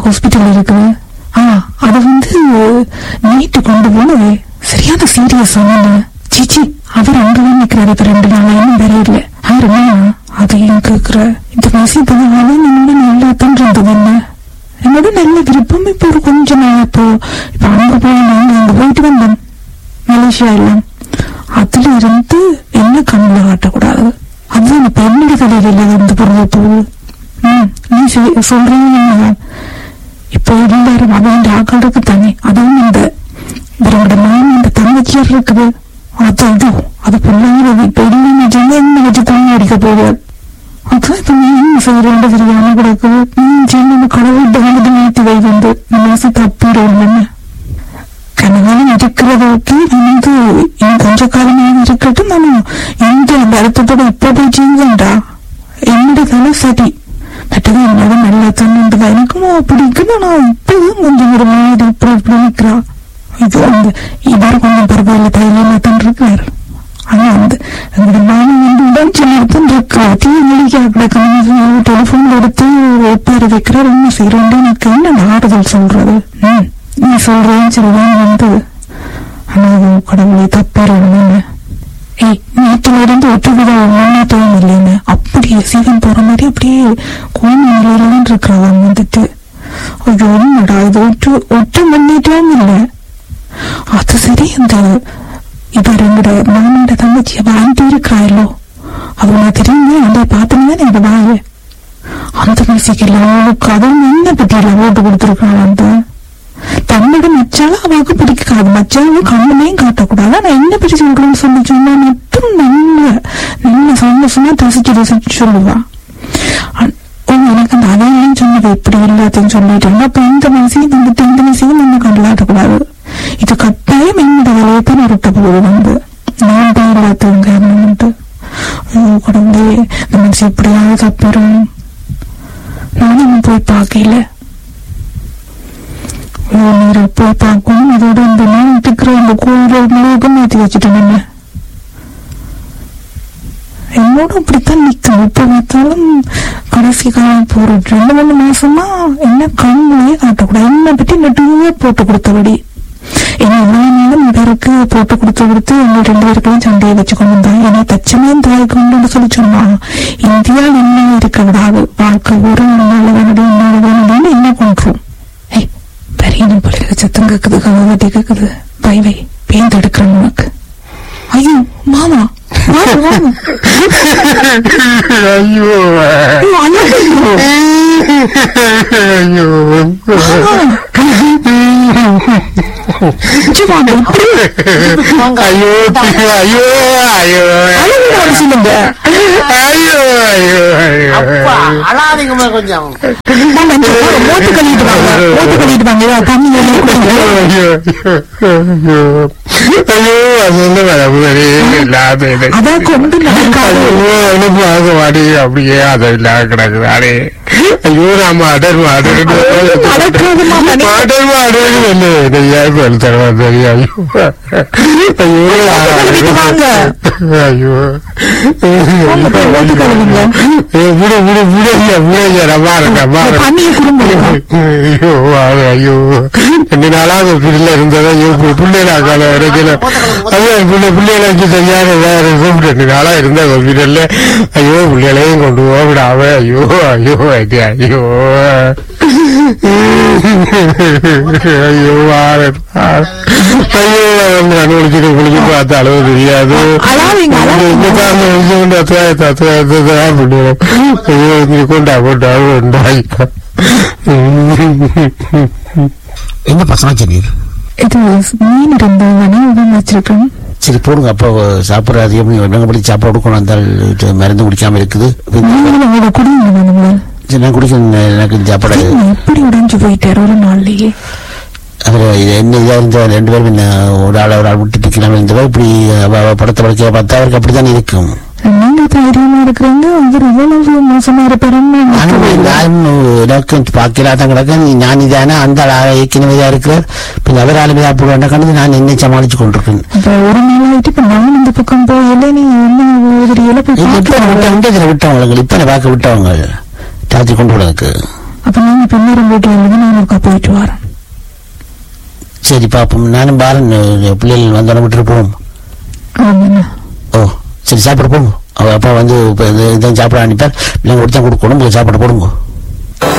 Hospital இருக்குது ஆ அது வந்து நைட்டு கொண்டு போனது சரியான சீரியஸ் ஆன சீச்சி அவர் அங்கதான் நிக்கிறாரு இப்ப ரெண்டு நாளா இன்னும் வேற இல்ல அவர் என்ன அதையும் கேக்குற இந்த மசீது அவன் இன்னும் நல்லா தான் இருந்தது என்ன என்னோட நல்ல விருப்பம் இப்போ ஒரு கொஞ்ச நாள் இப்போ இப்ப அங்க போய் நாங்க அங்க போயிட்டு வந்தோம் மலேசியா எல்லாம் அதுல இருந்து என்ன கண்ணுல காட்டக்கூடாது அதுதான் இப்ப என்னோட தலையில வந்து பிறந்த போகுது ம் நீ சொ- சொல்றீங்க உண்மைதான். இப்போ எல்லாரும் அவன் ஆக்களுக்கு தானே அதுவும் இந்த இவரோட மாமன் இந்த தங்கச்சியார் இருக்குது அது இது அது பிள்ளைங்கிறது இப்ப இல்லைன்னு சொன்னா என்ன வச்சு தண்ணி அடிக்க போவார் அதான் இப்ப நீ என்ன செய்யறேன் தெரியாம கிடக்குது நீ சின்ன கடவுள்கிட்ட வந்து நேர்த்தி வை வந்து மனசு தப்பிடும் கனகாலம் இருக்கிறது ஓகே நான் வந்து இன்னும் கொஞ்ச காலமாக இருக்கட்டும் நான் எந்த அந்த அழுத்தத்தோட இப்ப போய் செஞ்சேன்டா என்னோட தலை சரி மற்றது என்னோட நல்லா தண்ணுன்றதா எனக்கும் பிடிக்கும் நான் இப்பதான் கொஞ்சம் ஒரு மாதிரி இப்படி இப்படி நிக்கிறா இது வந்து இவர் கொஞ்சம் பரவாயில்ல தைரியமா தான் இருக்காரு ஆனா அந்த எங்களோட மாமன் வந்து உடம்பு சொல்லிட்டு இருக்கா தீ மொழிக்கா கிடக்கணும் டெலிபோன் எடுத்து ஒப்பாரி வைக்கிறார் என்ன செய்யறோம் எனக்கு என்ன ஆறுதல் சொல்றது ம் நீ சொல்றேன்னு சொல்லுவேன் வந்து ஆனா அது கடவுளை தப்பாருன்னு ஏய் நேற்றுல இருந்து ஒட்டுவிட முன்னேற்றம் இல்லைன்னு அப்படியே சீதம் போற மாதிரி அப்படியே கோண நிலையில இருக்கிறவன் வந்துட்டு ஐயோ என்னடா இது ஒட்டு ஒட்டு முன்னேற்றம் இல்லை அது சரி அந்த இவர் எங்கட மாமனோட தங்கச்சி அவ ஆண்டி இருக்கிறாயല്ലോ அவனை தெரியுமே அந்த பார்த்தீங்கன்னா இந்த வாய அந்த மியூசிக்கில் அவளுக்கு அவன் என்ன பத்தியில ஓட்டு கொடுத்துருக்கான் வந்து தன்னோட மச்சால அவளுக்கு பிடிக்காது மச்சாலும் கண்ணுமையும் காட்டக்கூடாது ஆனா என்ன பற்றி சொல்றேன்னு சொல்லி சொன்னா மட்டும் நல்ல நல்ல சந்தோஷமா ரசிச்சு ரசிச்சு சொல்லுவா அ- ஓ எனக்கு அந்த அதையும் சொன்னது இப்படி எல்லாத்தையும் சொல்லிட்டாங்க அப்ப இந்த மனசையும் வந்துட்டு இந்த மனசையும் நம்ம கண்டலாட்டக்கூடாது இது கட்டாயம் என்னோட வேலையை தான் உருட்ட போகுது வந்து நான் தான் எல்லாத்தையும் காரணம்ட்டு ஐயோ கடவுளே இந்த மனசு எப்படியாவது தப்பிடும் நானும் போய் பார்க்கல ஐயோ நீரை போய் பார்க்கணும் அதோட இந்த நான் இருக்கிற இந்த கோயில முழுவதும் மாற்றி வச்சுட்டேன் என்ன என்னோட அப்படித்தான் நிக்கும் இப்ப பார்த்தாலும் கடைசி காலம் போற ரெண்டு மூணு மாசமா என்ன கண்ணுலயே காட்டக்கூடாது என்ன பத்தி நடுவே போட்டு கொடுத்தபடி ஏன்னா இவ்வளவு நேரம் இவருக்கு போட்டு கொடுத்து கொடுத்து எங்க ரெண்டு பேருக்கும் சண்டையை வச்சு கொண்டு வந்தா ஏன்னா தச்சமே தாய்க்கு உண்டுன்னு சொல்லி சொன்னா இந்தியாவில் என்ன இருக்க விடாது வாழ்க்கை ஒரு நாள் வேணுடி இன்னொரு வேணுடின்னு என்ன கொண்டுரும் ஏய் பெரிய பிள்ளைங்க சத்தம் கேக்குது கவலை கேக்குது வை வை பேந்து எடுக்கிறேன் உனக்கு ஐயோ மாமா மாமா மாமா ஐயோ ஐயோ, ஐயோ, ஐயோ. ஐயோ இஞ்சி வாங்க, இப்படி ஐயோ ஐயோ ஐயோ அழகு வர சொல்லுங்க ஐயோ ஐயோ அப்பா ஐயோ அழாதீங்கம்மா கொஞ்சம் வாங்க, இங்க வாங்க, மூத்து கழுவிட்டு வாங்க மூத்து கழுவிட்டு வாங்க ஏதாவது தண்ணி வேணும் கொடுங்க. ஐயோ ஐயோ ஐயோ அது வந்து வரவுதே இல்லாத எனக்கு. அதான் கொண்டு நடக்காது ஐயோ எனக்கு பார்க்க மாட்டே அப்படியே அதை இல்லாத கிடக்குதாடே ஐயோ நான் மாடர் மாடர் நடக்காதுமா, தனி- மாடர் மாடர் என்ன தெரியா இப்ப தரவா தெரியா ஐயோ ஐயோ கழுவிட்டு வாங்க. ஐயோ வாங்க, போய் மூத்து கழுவுங்க. ஏய், விடு விடு விடுங்க விடுங்க நான் பாருங்க பாருங்க தண்ணியை குடும்பம் ஐயோ அது ஐயோ ரெண்டு நாளா அந்த பிள்ளை இருந்ததா ஐயோ பிள்ளைல கால வரைக்கும் அதான் பிள்ளை பிள்ளைகளை வச்சு சரியான இதா இருக்கும் ரெண்டு நாளா இருந்த ஹாஸ்பிட்டல்ல ஐயோ பிள்ளைகளையும் கொண்டு போக விடாம ஐயோ ஐயோ ஐயோ ஐயோ ஐயோ வார ஐயோ கண் குளிச்சுட்டு குளிச்சு பார்த்து அளவு தெரியாது அழாதீங்க, அழாதீங்க. ஐயோ நீ கொண்டா கொண்டா கொண்டா என்ன பசங்க சொன்னீர் இது மீன் இருந்தாங்க உடம்பு வச்சிருக்கேன் சரி போடுங்க அப்போ சாப்பிட்ற அதிகம் வெங்கப்படி சாப்பாடு கொண்டு வந்தால் இது மருந்து குடிக்காம இருக்குது நீங்களும் அவங்கள குடிங்க வேணுங்களா சரி, நான் குடிக்க எனக்கு சாப்பாடு எப்படி உடைஞ்சு போயிட்டாரு ஒரு நாள்லயே அவர் இது என்ன இதாக இருந்த ரெண்டு பேரும் என்ன ஒரு ஆள் ஒரு ஆள் விட்டு பிக்கலாம் இருந்தவா இப்படி அவ அவ படத்தை படுக்கைய பார்த்தா அவருக்கு அப்படித்தான் இருக்கும் நீங்க தைரியமா இருக்கிறீங்க அவர் இவ்வளவு மோசமா இருப்பாருன்னு நானும் நான் எனக்கு பார்க்கல தான் கிடக்க நீ நான் இதானே அந்த ஆள் ஏற்கனவே தான் இருக்கிறார் பின் அவர் ஆளுமே சாப்பிடுவேன் கணக்கு நான் என்ன சமாளிச்சு கொண்டிருக்கேன் இப்ப ஒரு நாள் ஆயிட்டு இப்ப நான் இந்த பக்கம் போயில நீ என்ன உதவியில போய் இப்ப பார்க்கலாம். விட்ட விட்டதுல விட்டவங்க இப்ப பார்க்க விட்டவங்க ராத்திரி கொண்டு வரதுக்கு அப்ப நீங்க பின்னரும் போயிட்டு வருவீங்க நான் ஒருக்கா போயிட்டு வரேன் சரி பாப்போம் நானும் பாரன் பிள்ளைகள் வந்தோட விட்டுட்டு போவோம் ஆமாண்ணா ஓ சரி சாப்பிட போங்க அவ அப்பா வந்து இப்போ இதை சாப்பிட அனுப்பார் பிள்ளைங்க கொடுத்தா கொடுக்கணும் உங்களுக்கு சாப்பாடு போடுங்க